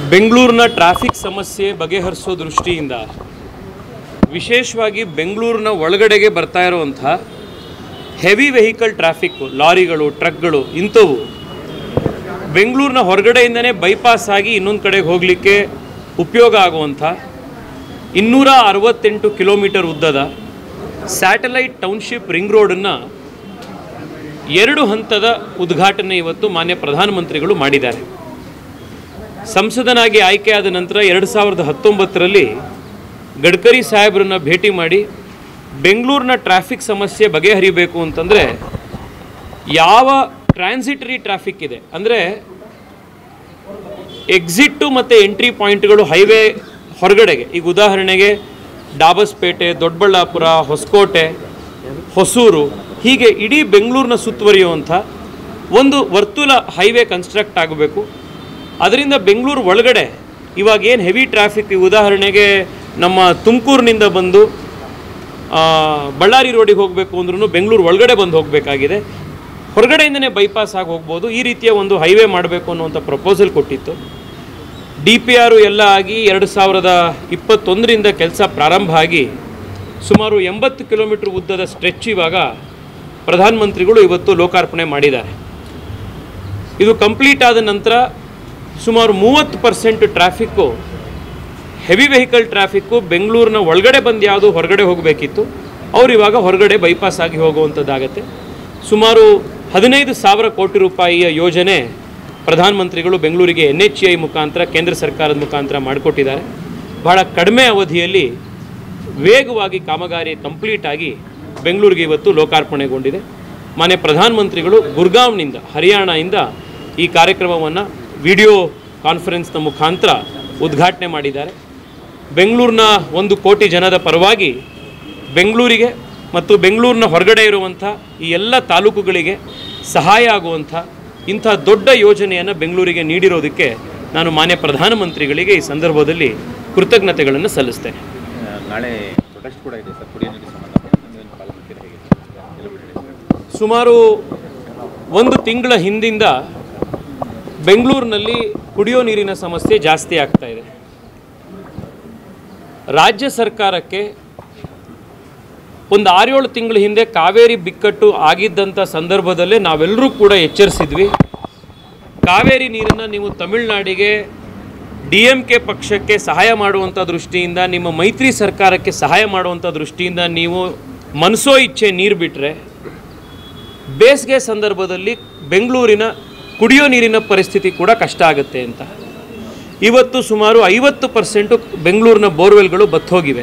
ಬೆಂಗಳೂರಿನ ಟ್ರಾಫಿಕ್ ಸಮಸ್ಯೆ ಬಗೆಹರಿಸೋ ದೃಷ್ಟಿಯಿಂದ ವಿಶೇಷವಾಗಿ ಬೆಂಗಳೂರಿನ ಒಳಗಡೆಗೆ ಬರ್ತಾ ಇರುವಂಥ ಹೆವಿ ವೆಹಿಕಲ್ ಟ್ರಾಫಿಕ್ಕು ಲಾರಿಗಳು ಟ್ರಕ್ಗಳು ಇಂಥವು ಬೆಂಗಳೂರಿನ ಹೊರಗಡೆಯಿಂದನೇ ಬೈಪಾಸ್ ಆಗಿ ಇನ್ನೊಂದು ಕಡೆಗೆ ಹೋಗಲಿಕ್ಕೆ ಉಪಯೋಗ ಆಗುವಂಥ ಇನ್ನೂರ ಅರವತ್ತೆಂಟು ಕಿಲೋಮೀಟರ್ ಉದ್ದದ ಸ್ಯಾಟಲೈಟ್ ಟೌನ್ಶಿಪ್ ರಿಂಗ್ ರೋಡನ್ನು ಎರಡು ಹಂತದ ಉದ್ಘಾಟನೆ ಇವತ್ತು ಮಾನ್ಯ ಪ್ರಧಾನಮಂತ್ರಿಗಳು ಮಾಡಿದ್ದಾರೆ ಸಂಸದನಾಗಿ ಆಯ್ಕೆಯಾದ ನಂತರ ಎರಡು ಸಾವಿರದ ಹತ್ತೊಂಬತ್ತರಲ್ಲಿ ಗಡ್ಕರಿ ಸಾಹೇಬ್ರನ್ನ ಭೇಟಿ ಮಾಡಿ ಬೆಂಗಳೂರಿನ ಟ್ರಾಫಿಕ್ ಸಮಸ್ಯೆ ಬಗೆಹರಿಬೇಕು ಅಂತಂದರೆ ಯಾವ ಟ್ರಾನ್ಸಿಟರಿ ಟ್ರಾಫಿಕ್ ಇದೆ ಅಂದರೆ ಎಕ್ಸಿಟ್ಟು ಮತ್ತು ಎಂಟ್ರಿ ಪಾಯಿಂಟ್ಗಳು ಹೈವೇ ಹೊರಗಡೆಗೆ ಈಗ ಉದಾಹರಣೆಗೆ ಡಾಬಸ್ಪೇಟೆ ದೊಡ್ಡಬಳ್ಳಾಪುರ ಹೊಸಕೋಟೆ ಹೊಸೂರು ಹೀಗೆ ಇಡೀ ಬೆಂಗಳೂರಿನ ಸುತ್ತುವರಿಯುವಂಥ ಒಂದು ವರ್ತುಲ ಹೈವೇ ಕನ್ಸ್ಟ್ರಕ್ಟ್ ಆಗಬೇಕು ಅದರಿಂದ ಬೆಂಗಳೂರು ಒಳಗಡೆ ಇವಾಗ ಏನು ಹೆವಿ ಟ್ರಾಫಿಕ್ ಉದಾಹರಣೆಗೆ ನಮ್ಮ ತುಮಕೂರಿನಿಂದ ಬಂದು ಆ, ಬಳ್ಳಾರಿ ರೋಡಿಗೆ ಹೋಗಬೇಕು ಅಂದ್ರೂ ಬೆಂಗಳೂರು ಒಳಗಡೆ ಬಂದು ಹೋಗಬೇಕಾಗಿದೆ ಹೊರಗಡೆಯಿಂದನೇ ಬೈಪಾಸ್ ಆಗಿ ಹೋಗ್ಬೋದು ಈ ರೀತಿಯ ಒಂದು ಹೈವೇ ಮಾಡಬೇಕು ಅನ್ನುವಂಥ ಪ್ರಪೋಸಲ್ ಕೊಟ್ಟಿತ್ತು ಡಿ ಪಿ ಆರು ಎಲ್ಲ ಆಗಿ ಎರಡು ಸಾವಿರದ ಇಪ್ಪತ್ತೊಂದರಿಂದ ಕೆಲಸ ಪ್ರಾರಂಭ ಆಗಿ ಸುಮಾರು ಎಂಬತ್ತು ಕಿಲೋಮೀಟ್ರ್ ಉದ್ದದ ಸ್ಟ್ರೆಚ್ ಇವಾಗ ಪ್ರಧಾನಮಂತ್ರಿಗಳು ಇವತ್ತು ಲೋಕಾರ್ಪಣೆ ಮಾಡಿದ್ದಾರೆ ಇದು ಕಂಪ್ಲೀಟ್ ಆದ ನಂತರ ಸುಮಾರು ಮೂವತ್ತು percent traffic heavy vehicle traffic ಬೆಂಗಳೂರಿನ ಒಳಗಡೆ ಬಂದು ಯಾವುದು ಹೊರಗಡೆ ಹೋಗಬೇಕಿತ್ತು ಅವ್ರು ಇವಾಗ ಹೊರಗಡೆ ಬೈಪಾಸ್ ಆಗಿ ಹೋಗುವಂಥದ್ದಾಗತ್ತೆ ಸುಮಾರು ಹದಿನೈದು ಸಾವಿರ ಕೋಟಿ ರೂಪಾಯಿಯ ಯೋಜನೆ ಪ್ರಧಾನಮಂತ್ರಿಗಳು ಬೆಂಗಳೂರಿಗೆ ಎನ್ ಎಚ್ ಐ ಮುಖಾಂತರ ಕೇಂದ್ರ ಸರ್ಕಾರದ ಮುಖಾಂತರ ಮಾಡಿಕೊಟ್ಟಿದ್ದಾರೆ ಬಹಳ ಕಡಿಮೆ ಅವಧಿಯಲ್ಲಿ ವೇಗವಾಗಿ ಕಾಮಗಾರಿ ಕಂಪ್ಲೀಟ್ ಆಗಿ ಬೆಂಗಳೂರಿಗೆ ಇವತ್ತು ಲೋಕಾರ್ಪಣೆಗೊಂಡಿದೆ ಮಾನ್ಯ ಪ್ರಧಾನಮಂತ್ರಿಗಳು ಗುರ್ಗಾಂವ್ನಿಂದ ಹರಿಯಾಣದಿಂದ ಈ ಕಾರ್ಯಕ್ರಮವನ್ನು ವಿಡಿಯೋ ಕಾನ್ಫರೆನ್ಸ್ನ ಮುಖಾಂತರ ಉದ್ಘಾಟನೆ ಮಾಡಿದ್ದಾರೆ ಬೆಂಗಳೂರಿನ ಒಂದು ಕೋಟಿ ಜನದ ಪರವಾಗಿ ಬೆಂಗಳೂರಿಗೆ ಮತ್ತು ಬೆಂಗಳೂರಿನ ಹೊರಗಡೆ ಇರುವಂಥ ಈ ಎಲ್ಲ ತಾಲೂಕುಗಳಿಗೆ ಸಹಾಯ ಆಗುವಂಥ ಇಂಥ ದೊಡ್ಡ ಯೋಜನೆಯನ್ನು ಬೆಂಗಳೂರಿಗೆ ನೀಡಿರೋದಕ್ಕೆ ನಾನು ಮಾನ್ಯ ಪ್ರಧಾನಮಂತ್ರಿಗಳಿಗೆ ಈ ಸಂದರ್ಭದಲ್ಲಿ ಕೃತಜ್ಞತೆಗಳನ್ನು ಸಲ್ಲಿಸ್ತೇನೆ ಆ, ನಾಳೆ ಪ್ರೊಟೆಸ್ಟ್ ಕೂಡ ಇದೆ ಸರ್ ಕುಡಿಯೋ ನೀರಿಗೆ ಸಂಬಂಧಪಟ್ಟಂತೆ ನೀವು ಪಾಲ್ಗೊಳ್ತೀರಾ ಹೇಗೆ ಎಲ್ಲ ಬಿಡಿ ಸುಮಾರು ಒಂದು ತಿಂಗಳ ಹಿಂದಿಂದ ಬೆಂಗಳೂರಿನಲ್ಲಿ ಕುಡಿಯೋ ನೀರಿನ ಸಮಸ್ಯೆ ಜಾಸ್ತಿ ಆಗ್ತಾ ಇದೆ ರಾಜ್ಯ ಸರ್ಕಾರಕ್ಕೆ ಒಂದು ಆರೇಳು ತಿಂಗಳ ಹಿಂದೆ ಕಾವೇರಿ ಬಿಕ್ಕಟ್ಟು ಆಗಿದ್ದಂಥ ಸಂದರ್ಭದಲ್ಲೇ ನಾವೆಲ್ಲರೂ ಕೂಡ ಎಚ್ಚರಿಸಿದ್ವಿ ಕಾವೇರಿ ನೀರನ್ನು ನೀವು ತಮಿಳುನಾಡಿಗೆ ಡಿ ಎಂ ಕೆ ಪಕ್ಷಕ್ಕೆ ಸಹಾಯ ಮಾಡುವಂಥ ದೃಷ್ಟಿಯಿಂದ ನಿಮ್ಮ ಮೈತ್ರಿ ಸರ್ಕಾರಕ್ಕೆ ಸಹಾಯ ಮಾಡುವಂಥ ದೃಷ್ಟಿಯಿಂದ ನೀವು ಮನಸೋ ಇಚ್ಛೆ ನೀರು ಬಿಟ್ಟರೆ ಬೇಸಿಗೆ ಸಂದರ್ಭದಲ್ಲಿ ಬೆಂಗಳೂರಿನ ಕುಡಿಯೋ ನೀರಿನ ಪರಿಸ್ಥಿತಿ ಕೂಡ ಕಷ್ಟ ಆಗುತ್ತೆ ಅಂತ ಇವತ್ತು ಸುಮಾರು ಐವತ್ತು ಪರ್ಸೆಂಟು ಬೆಂಗಳೂರಿನ ಬೋರ್ವೆಲ್ಗಳು ಬತ್ತೋಗಿವೆ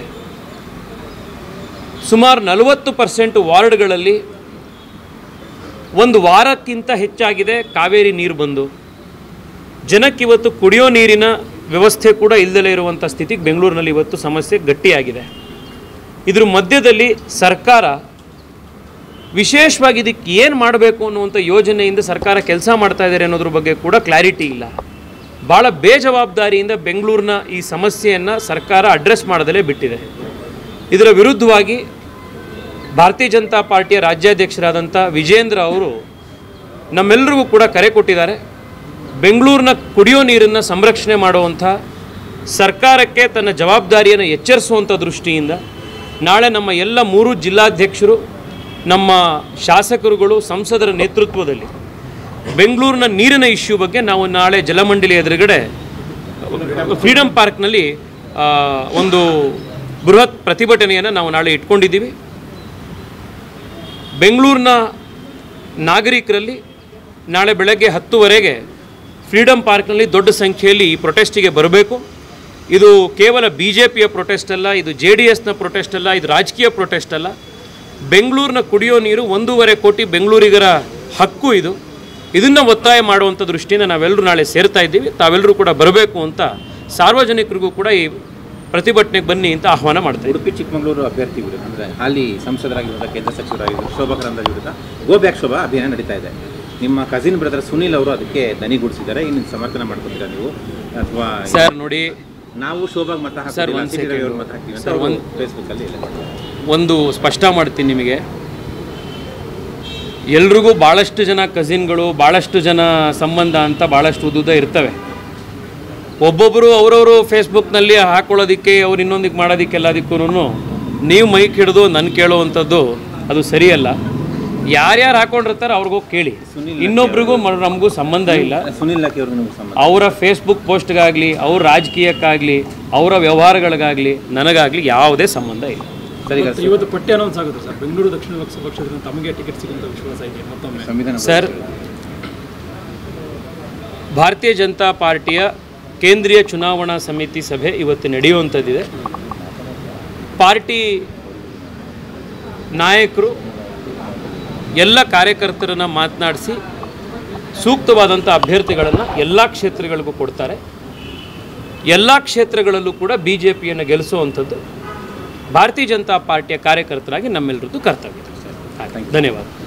ಸುಮಾರು ನಲವತ್ತು ಪರ್ಸೆಂಟ್ ವಾರ್ಡ್ಗಳಲ್ಲಿ ಒಂದು ವಾರಕ್ಕಿಂತ ಹೆಚ್ಚಾಗಿದೆ ಕಾವೇರಿ ನೀರು ಬಂದು ಜನಕ್ಕಿವತ್ತು ಕುಡಿಯೋ ನೀರಿನ ವ್ಯವಸ್ಥೆ ಕೂಡ ಇಲ್ಲದಲೇ ಇರುವಂಥ ಸ್ಥಿತಿಗೆ ಬೆಂಗಳೂರಿನಲ್ಲಿ ಇವತ್ತು ಸಮಸ್ಯೆ ಗಟ್ಟಿಯಾಗಿದೆ ಇದ್ರ ಮಧ್ಯದಲ್ಲಿ ಸರ್ಕಾರ ವಿಶೇಷವಾಗಿ ಇದಕ್ಕೆ ಏನು ಮಾಡಬೇಕು ಅನ್ನುವಂಥ ಯೋಜನೆಯಿಂದ ಸರ್ಕಾರ ಕೆಲಸ ಮಾಡ್ತಾ ಇದ್ದಾರೆ ಅನ್ನೋದ್ರ ಬಗ್ಗೆ ಕೂಡ ಕ್ಲಾರಿಟಿ ಇಲ್ಲ ಭಾಳ ಬೇಜವಾಬ್ದಾರಿಯಿಂದ ಬೆಂಗಳೂರಿನ ಈ ಸಮಸ್ಯೆಯನ್ನು ಸರ್ಕಾರ ಅಡ್ರೆಸ್ ಮಾಡದಲೇ ಬಿಟ್ಟಿದೆ ಇದರ ವಿರುದ್ಧವಾಗಿ ಭಾರತೀಯ ಜನತಾ ಪಾರ್ಟಿಯ ರಾಜ್ಯಾಧ್ಯಕ್ಷರಾದಂಥ ವಿಜೇಂದ್ರ ಅವರು ನಮ್ಮೆಲ್ಲರಿಗೂ ಕೂಡ ಕರೆ ಕೊಟ್ಟಿದ್ದಾರೆ ಬೆಂಗಳೂರಿನ ಕುಡಿಯೋ ನೀರನ್ನು ಸಂರಕ್ಷಣೆ ಮಾಡುವಂಥ ಸರ್ಕಾರಕ್ಕೆ ತನ್ನ ಜವಾಬ್ದಾರಿಯನ್ನು ಎಚ್ಚರಿಸುವಂಥ ದೃಷ್ಟಿಯಿಂದ ನಾಳೆ ನಮ್ಮ ಎಲ್ಲ ಮೂರು ಜಿಲ್ಲಾಧ್ಯಕ್ಷರು ನಮ್ಮ ಶಾಸಕರುಗಳು ಸಂಸದರ ನೇತೃತ್ವದಲ್ಲಿ ಬೆಂಗಳೂರಿನ ನೀರಿನ ಇಶ್ಯೂ ಬಗ್ಗೆ ನಾವು ನಾಳೆ ಜಲಮಂಡಳಿ ಎದುರುಗಡೆ ಫ್ರೀಡಮ್ ಪಾರ್ಕ್ನಲ್ಲಿ ಆ, ಒಂದು ಬೃಹತ್ ಪ್ರತಿಭಟನೆಯನ್ನು ನಾವು ನಾಳೆ ಇಟ್ಕೊಂಡಿದ್ದೀವಿ ಬೆಂಗಳೂರಿನ ನಾಗರಿಕರಲ್ಲಿ ನಾಳೆ ಬೆಳಗ್ಗೆ ಹತ್ತುವರೆಗೆ ಫ್ರೀಡಮ್ ಪಾರ್ಕ್ನಲ್ಲಿ ದೊಡ್ಡ ಸಂಖ್ಯೆಯಲ್ಲಿ ಈ ಪ್ರೊಟೆಸ್ಟಿಗೆ ಬರಬೇಕು ಇದು ಕೇವಲ ಬಿ ಜೆ ಪಿಯ ಪ್ರೊಟೆಸ್ಟ್ ಅಲ್ಲ ಇದು ಜೆ ಡಿ ಎಸ್ನ ಪ್ರೊಟೆಸ್ಟ್ ಅಲ್ಲ ಇದು ರಾಜಕೀಯ ಪ್ರೊಟೆಸ್ಟ್ ಅಲ್ಲ ಬೆಂಗಳೂರಿನ ಕುಡಿಯೋ ನೀರು ಒಂದೂವರೆ ಕೋಟಿ ಬೆಂಗಳೂರಿಗರ ಹಕ್ಕು ಇದು ಇದನ್ನು ಒತ್ತಾಯ ಮಾಡುವಂಥ ದೃಷ್ಟಿಯಿಂದ ನಾವೆಲ್ಲರೂ ನಾಳೆ ಸೇರ್ತಾ ಇದ್ದೀವಿ ತಾವೆಲ್ಲರೂ ಕೂಡ ಬರಬೇಕು ಅಂತ ಸಾರ್ವಜನಿಕರಿಗೂ ಕೂಡ ಈ ಪ್ರತಿಭಟನೆಗೆ ಬನ್ನಿ ಅಂತ ಆಹ್ವಾನ ಮಾಡ್ತಾ ಇದ್ದೀವಿ ಉಡುಪಿ ಚಿಕ್ಕಮಗಳೂರು ಅಭ್ಯರ್ಥಿ ವಿರುದ್ಧ ಅಂದರೆ ಹಾಲಿ ಸಂಸದರಾಗಿರುವಂಥ ಕೇಂದ್ರ ಸಚಿವರಾಗಿರುವ ಶೋಭಾ ಕರಂದ್ಲಾಜೆ ವಿರುದ್ಧ ಗೋ ಬ್ಯಾಕ್ ಶೋಭಾ ಅಭಿಯಾನ ನಡೀತಾ ಇದೆ ನಿಮ್ಮ ಕಸಿನ್ ಬ್ರದರ್ ಸುನೀಲ್ ಅವರು ಅದಕ್ಕೆ ದನಿಗೂಡಿಸಿದ್ದಾರೆ ಇನ್ನು ಸಮರ್ಥನೆ ಮಾಡ್ಕೊತೀರಾ ನೀವು ಅಥವಾ ಸರ್ ನೋಡಿ ನಾವು ಶೋಭಾಗ್ ಮತ ಸರ್, ಹಾಕ್ತೀವಿ ಒಂದ್ ಸಿಟಿ ರವಿ ಅವ್ರ second. ಮತ ಹಾಕ್ತೀವಿ ಸರ್, ಒಂದ್- ಫೇಸ್ಬುಕ್ಕಲ್ಲಿ ಇಲ್ಲ ಒಂದು ಸ್ಪಷ್ಟ ಮಾಡ್ತೀನಿ ನಿಮಗೆ ಎಲ್ರಿಗೂ ಭಾಳಷ್ಟು ಜನ ಕಸಿನ್ಗಳು ಭಾಳಷ್ಟು ಜನ ಸಂಬಂಧ ಅಂತ ಭಾಳಷ್ಟು ಉದ್ದುದ ಇರ್ತವೆ ಒಬ್ಬೊಬ್ಬರು ಅವರವರು ಫೇಸ್ಬುಕ್ನಲ್ಲಿ ಹಾಕೊಳ್ಳೋದಕ್ಕೆ ಅವ್ರು ಇನ್ನೊಂದಕ್ಕೆ ಮಾಡೋದಕ್ಕೆ ಎಲ್ಲದಕ್ಕೂ ನೀವು ಮೈಕ್ ಹಿಡಿದು ನನ್ನ ಕೇಳುವಂಥದ್ದು ಅದು ಸರಿಯಲ್ಲ ಯಾರ್ಯಾರು ಹಾಕೊಂಡಿರ್ತಾರೆ ಅವ್ರಿಗೋಗಿ ಕೇಳಿ ಇನ್ನೊಬ್ರಿಗೂ ಮ- ನಮಗೂ ಸಂಬಂಧ ಇಲ್ಲ ಸುನಿಲ್ ಲಕ್ಕಿ ಅವ್ರಿಗೆ ನಿಮ್ಗೆ ಸಂಬಂಧ ಅವರ ಫೇಸ್ಬುಕ್ ಪೋಸ್ಟ್ಗಾಗಲಿ ಅವ್ರ ರಾಜಕೀಯಕ್ಕಾಗಲಿ ಅವರ ವ್ಯವಹಾರಗಳಿಗಾಗಲಿ ನನಗಾಗಲಿ ಯಾವುದೇ ಸಂಬಂಧ ಇಲ್ಲ ಸರ್ ಈಗ ಇವತ್ತು- ಇವತ್ತು ಪಟ್ಟಿ ಅನೌನ್ಸ್ ಆಗುತ್ತೆ ಸರ್ ಬೆಂಗಳೂರು ದಕ್ಷಿಣ ಲೋಕಸಭಾ ಕ್ಷೇತ್ರದಿಂದ ತಮಗೆ ಟಿಕೆಟ್ ಸಿಗುವಂತ ವಿಶ್ವಾಸ ಇದೆ ಮತ್ತೊಮ್ಮೆ ಸಂವಿಧಾನ ಸರ್ ಭಾರತೀಯ ಜನತಾ ಪಾರ್ಟಿಯ ಕೇಂದ್ರೀಯ ಚುನಾವಣಾ ಸಮಿತಿ ಸಭೆ ಇವತ್ತು ನಡೆಯುವಂಥದ್ದಿದೆ ಪಾರ್ಟಿ ನಾಯಕರು ಎಲ್ಲ ಕಾರ್ಯಕರ್ತರನ್ನು ಮಾತನಾಡಿಸಿ ಸೂಕ್ತವಾದಂಥ ಅಭ್ಯರ್ಥಿಗಳನ್ನು ಎಲ್ಲ ಕ್ಷೇತ್ರಗಳಿಗೂ ಕೊಡ್ತಾರೆ ಎಲ್ಲ ಕ್ಷೇತ್ರಗಳಲ್ಲೂ ಕೂಡ ಬಿ ಜೆ ಪಿಯನ್ನು ಗೆಲ್ಲಿಸುವಂಥದ್ದು ಭಾರತೀಯ ಜನತಾ ಪಾರ್ಟಿಯ ಕಾರ್ಯಕರ್ತರಾಗಿ ನಮ್ಮೆಲ್ಲರದ್ದು ಕರ್ತವ್ಯ ಧನ್ಯವಾದ